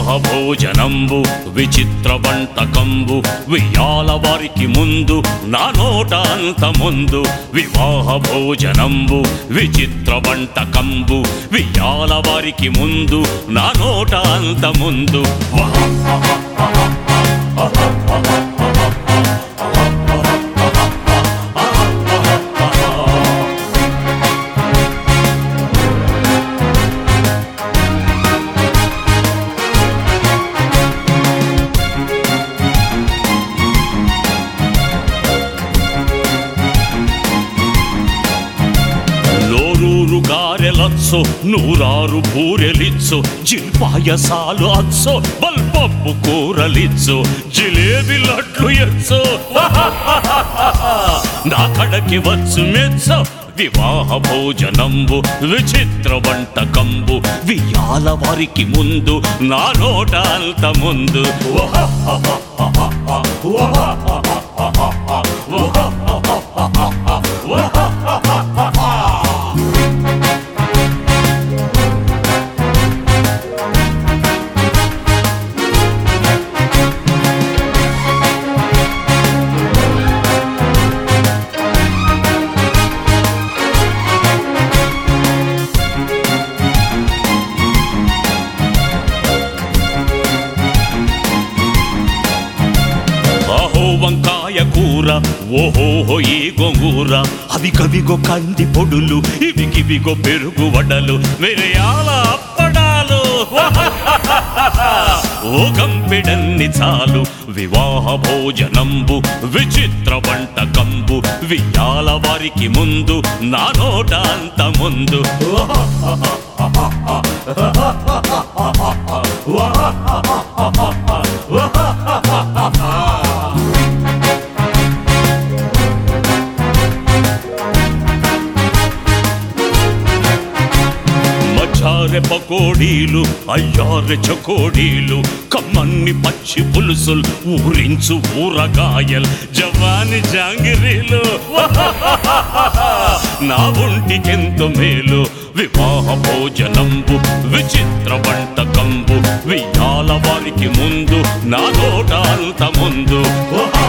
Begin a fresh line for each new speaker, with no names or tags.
భోజనంబు విచిత్ర వంటకంబు వియాల వారికి ముందు నా నోట అంత ముందు వివాహ భోజనంబు విచిత్ర వంటకంబు వియాల వారికి ముందు నా నోట అంత ముందు నోరూరు గారెలచ్చో నూరారు బూరెలిచ్చు జిల్పాయసాలు అచ్చో బల్పప్పు కూరలిచ్చు జిలేబి లడ్లు ఎచ్చో నా కడకి వచ్చు మెచ్చో వివాహ భోజనంబు విచిత్ర వంటకంబు వియాల వారికి ముందు నా నోట అంత ముందు అహో వంకాయ కూర ఓహోహో ఈ గోంగూర అవి కవిగో కంది పొడులు ఇవి కివిగో పెరుగు వడలు మిరియాల అప్పడాలు ఓ గంపిడన్ని చాలు వివాహ భోజనంబు విచిత్ర వంటకంబు వియాల వారికి ముందు నా నోట అంత ముందు మచారె పకోడీలు అయ్యారె చకోడీలు కమ్మన్ని పచ్చి పులుసులు ఊరించు ఊరగాయలు జవాని జాంగిరీలు నా ఒంటికెంత మేలు వివాహ భోజనంబు విచిత్ర వంటకంబు వియాల వారికి ముందు నా నోట అంత ముందు